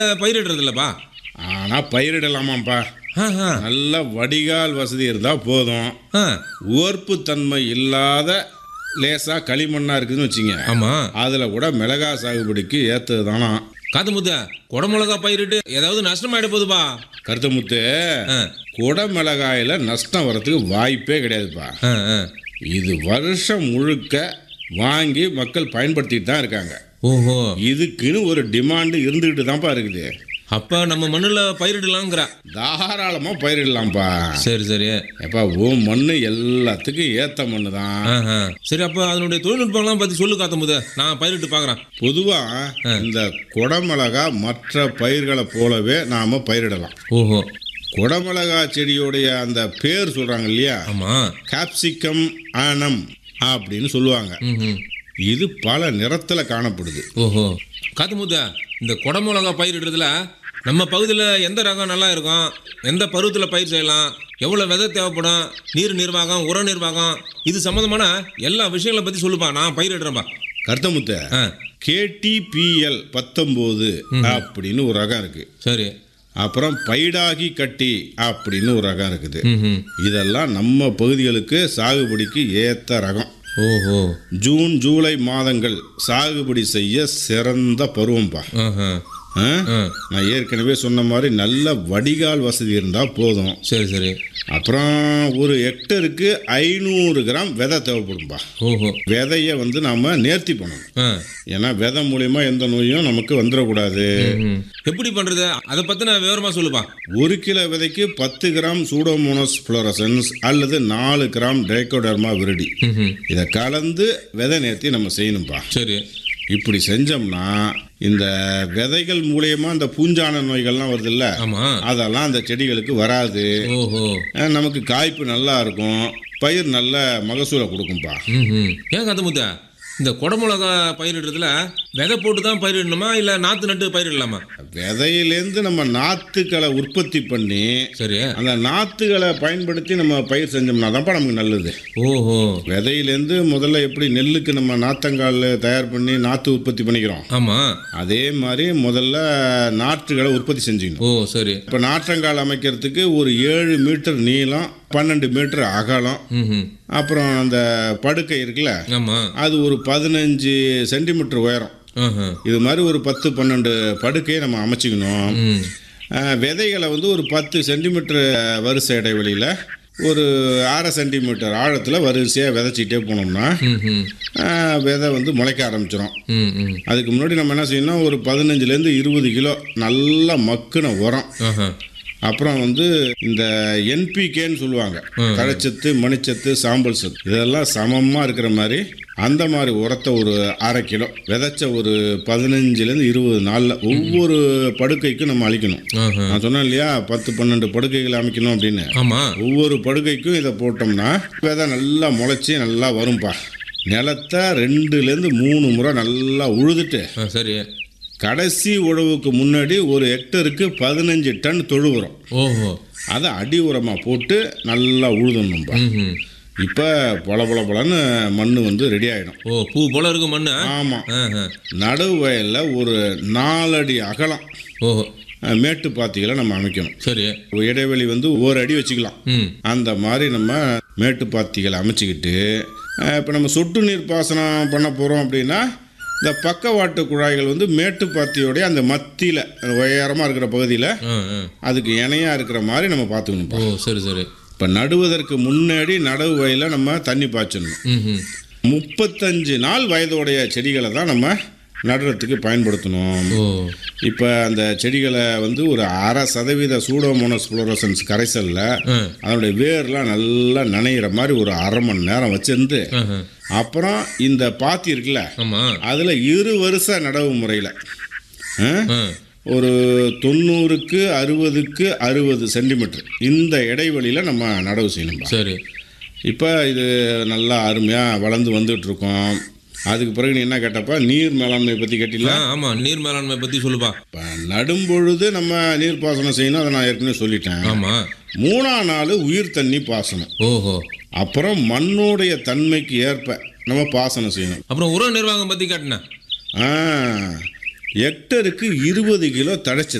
பயிரிடுறது இல்லப்பா ஆனால் பயிரிடலாமாப்பா ஆஹா. நல்ல வடிகால் வசதி இருந்தால் போதும் ஆ உவர்ப்புத்தன்மை இல்லாத லேசாக களிமண்ணாக இருக்குதுன்னு வச்சுங்க ஆமா அதில் கூட மிளகா சாகுபடிக்கு ஏற்றது தானா காத்து முத்த குடமிளகா பயிரிட்டு ஏதாவது நஷ்டமாயிட போகுதுப்பா கருத்தமுத்து ஆ குடமிளகாயில் நஷ்டம் வரத்துக்கு வாய்ப்பே கிடையாதுப்பா ஆ ஆ இது வருஷம் முழுக்க வாங்கி மக்கள் பயன்படுத்திட்டு தான் இருக்காங்க ஓஹோ இதுக்குன்னு ஒரு டிமாண்டு இருந்துக்கிட்டு தான்ப்பா இருக்குது அப்ப நம்ம மண்ணுல பயிரிடலாங்கிற தாராளமாக பயிரிடலாம்ப்பா சரி சரி எப்பா ஓ மண்ணு எல்லாத்துக்கும் ஏற்ற மண்ணு தான் ஆஹா. சரி அப்ப அதனுடைய தொழில்நுட்பங்கள்லாம் பத்தி சொல்லு காத்த முத நான் பயிரிட்டு பார்க்கறேன் பொதுவாக இந்த குடமிளகா மற்ற பயிர்களை போலவே நாம் பயிரிடலாம் ஓஹோ குடமிளகா செடியோடைய அந்த பேர் சொல்கிறாங்க இல்லையா ஆமா கேப்சிகம் ஆனம் அப்படின்னு சொல்லுவாங்க ம் இது பல நிறத்தில் காணப்படுது ஓஹோ காத்து முத்த இந்த குடமிளகா பயிரிடுறதுல நம்ம பகுதியில் எந்த ரகம் நல்லா இருக்கும் எந்த பருவத்தில் பயிர் செய்யலாம் எவ்வளோ விதை தேவைப்படும் நீர் நிர்வாகம் உர நிர்வாகம் இது சம்மந்தமான எல்லா விஷயங்களை பற்றி சொல்லுப்பா நான் பயிரிடுறேன்ப்பா கருத்தமுத்த ஆ கேடிபிஎல் பத்தொம்போது அப்படின்னு ஒரு ரகம் இருக்கு சரி அப்புறம் பைடாகி கட்டி அப்படின்னு ஒரு ரகம் இருக்குது ம் ம் இதெல்லாம் நம்ம பகுதிகளுக்கு சாகுபடிக்கு ஏற்ற ரகம் ஓஹோ ஜூன் ஜூலை மாதங்கள் சாகுபடி செய்ய சிறந்த பருவம்பா ஆஹா ஆ? ஆ நான் ஏற்கனவே சொன்ன மாதிரி நல்ல வடிகால் வசதி இருந்தால் போதும் சரி சரி அப்புறம் ஒரு ஹெக்டருக்கு ஐநூறு கிராம் விதை தேவைப்படும்பா ஓஹோ விதையை வந்து நாம் நேர்த்தி பண்ணணும் ஆ ஏன்னா விதை மூலியமா எந்த நோயும் நமக்கு வந்துடக்கூடாது ம். எப்படி பண்ணுறது அதை பற்றின விவரமாக சொல்லுப்பா ஒரு கிலோ விதைக்கு பத்து கிராம் சூடோமோனஸ் ஃப்ளோரசன்ஸ் அல்லது நாலு கிராம் ட்ரைகோடர்மா விருடி ம் இதை கலந்து விதை நேர்த்தி நம்ம செய்யணும்ப்பா சரி இப்படி செஞ்சோம்னா இந்த விதைகள் மூலியமா இந்த பூஞ்சான நோய்கள்லாம் வருதுல்ல ஆமாம் அதெல்லாம் அந்த செடிகளுக்கு வராது ஓஹோ அஹ் நமக்கு காய்ப்பு நல்லா இருக்கும் பயிர் நல்ல மகசூலை கொடுக்கும்பா ம் ஏன் காத்து முத்த இந்த குடமிளகா பயிரிடுறதுல விதை போட்டு தான் பயிரிடணுமா இல்லை நாற்று நட்டு பயிரிடலாமா விதையிலேருந்து நம்ம நாற்றுக்களை உற்பத்தி பண்ணி சரி அந்த நாற்றுகளை பயன்படுத்தி நம்ம பயிர் செஞ்சோம்னா தான்ப்பா நமக்கு நல்லது ஓஹோ விதையிலேருந்து முதல்ல எப்படி நெல்லுக்கு நம்ம நாற்றங்கால் தயார் பண்ணி நாற்று உற்பத்தி பண்ணிக்கிறோம் ஆமாம் அதே மாதிரி முதல்ல நாற்றுகளை உற்பத்தி செஞ்சுக்கணும் ஓ சரி இப்போ நாற்றங்கால் அமைக்கிறதுக்கு ஒரு ஏழு மீட்டர் நீளம் பன்னெண்டு மீட்டர் அகலம் ம் அப்புறம் அந்த படுக்கை இருக்குல்ல ஆமாம் அது ஒரு பதினஞ்சு சென்டிமீட்டர் உயரம் ஆஹா இது மாதிரி ஒரு பத்து பன்னெண்டு படுக்கையை நம்ம அமைச்சிக்கணும் ம் அஹ், விதைகளை வந்து ஒரு பத்து சென்டிமீட்டர் வரிசை இடைவெளியில் ஒரு அரை சென்டிமீட்டர் ஆழத்தில் வரிசையாக விதைச்சிக்கிட்டே போனோம்னா ம் ம் அஹ், விதை வந்து முளைக்க ஆரம்பிச்சிடும் ம் ம் அதுக்கு முன்னாடி நம்ம என்ன செய்யணும் ஒரு பதினஞ்சுலேருந்து இருபது கிலோ நல்ல மக்குன உரம் ஆஹா அப்புறம் வந்து இந்த என்பிகேன்னு சொல்லுவாங்க தழைச்சத்து மணிச்சத்து சாம்பல் சத்து இதெல்லாம் சமமாக இருக்கிற மாதிரி அந்த மாதிரி உரத்தை ஒரு அரை கிலோ விதைச்ச ஒரு பதினஞ்சுலேருந்து இருபது நாளில் ஒவ்வொரு படுக்கைக்கும் நம்ம அழிக்கணும் ஆஹா நான் சொன்னேன் இல்லையா பத்து பன்னெண்டு படுக்கைகள் அமைக்கணும் அப்படின்னு ஆமாம் ஒவ்வொரு படுக்கைக்கும் இதை போட்டோம்னா விதை நல்லா முளைச்சி நல்லா வரும்பா நிலத்தை ரெண்டுலேருந்து மூணு முறை நல்லா உழுதுட்டு ஆ சரி கடைசி உழவுக்கு முன்னாடி ஒரு ஹெக்டருக்கு பதினஞ்சு டன் தொழு உரம் ஓஹோ அதை அடி உரமாக போட்டு நல்லா உழுதணும்பா ம் ம் இப்போ பொல பொல பொலன்னு மண் வந்து ரெடி ஆகிடும் ஓ பூ போல இருக்கு மண்ணு ஆமாம் ஆஹா நடுவு வயலில் ஒரு நாலடி அகலம் ஓஹோ அஹ், மேட்டு பாத்திகளை நம்ம அமைக்கணும் சரி ஒரு இடைவெளி வந்து ஒரு அடி வச்சுக்கலாம் ம் அந்த மாதிரி நம்ம மேட்டு பாத்திகளை அமைச்சிக்கிட்டு இப்போ நம்ம சொட்டு நீர் பாசனம் பண்ண போகிறோம் அப்படின்னா இந்த பக்கவாட்டு குழாய்கள் வந்து மேட்டு பாத்தியோடைய அந்த மத்தியில் உயரமாக இருக்கிற பகுதியில் ஆ ஆ அதுக்கு இணையாக இருக்கிற மாதிரி நம்ம பார்த்துக்கணும்ப்பா ஓ சரி சரி இப்போ நடுவதற்கு முன்னாடி நடவு வயலில் நம்ம தண்ணி பாய்ச்சணும் ம் ம் முப்பத்தஞ்சு நாள் வயதுடைய செடிகளை தான் நம்ம நடுறதுக்கு பயன்படுத்தணும் ஓ இப்போ அந்த செடிகளை வந்து ஒரு அரை சதவீத சூடோமோனஸ் ஃப்ளோரசன்ஸ் கரைசலில் ஆ அதனுடைய வேர்லாம் நல்லா நனையிற மாதிரி ஒரு அரை மணி நேரம் வச்சிருந்து ஆஹா அப்புறம் இந்த பாத்தி இருக்குல்ல ஆமாம் அதில் இரு வருஷ நடவு முறையில் ஆ ஒரு தொண்ணூறுக்கு அறுபதுக்கு அறுபது சென்டிமீட்டர் இந்த இடைவெளியில் நம்ம நடவு செய்யணும்பா சரி இப்போ இது நல்லா அருமையாக வளர்ந்து வந்துட்டு இருக்கோம் அதுக்கு பிறகு நீ என்ன கேட்டப்பா நீர் மேலாண்மை பற்றி கேட்டில ஆ ஆமாம் நீர் மேலாண்மை பற்றி சொல்லுப்பா இப்போ நடும்பொழுது நம்ம நீர் பாசனம் செய்யணும் அதை நான் ஏற்கனவே சொல்லிட்டேன் ஆமாம் மூணாம் நாள் உயிர் தண்ணி பாசனம் ஓஹோ அப்புறம் மண்ணுடைய தன்மைக்கு ஏற்ப நம்ம பாசனம் செய்யணும் அப்புறம் உர நிர்வாகம் பற்றி காட்டினேன் ஆ ஹெக்டருக்கு இருபது கிலோ தழைச்சத்து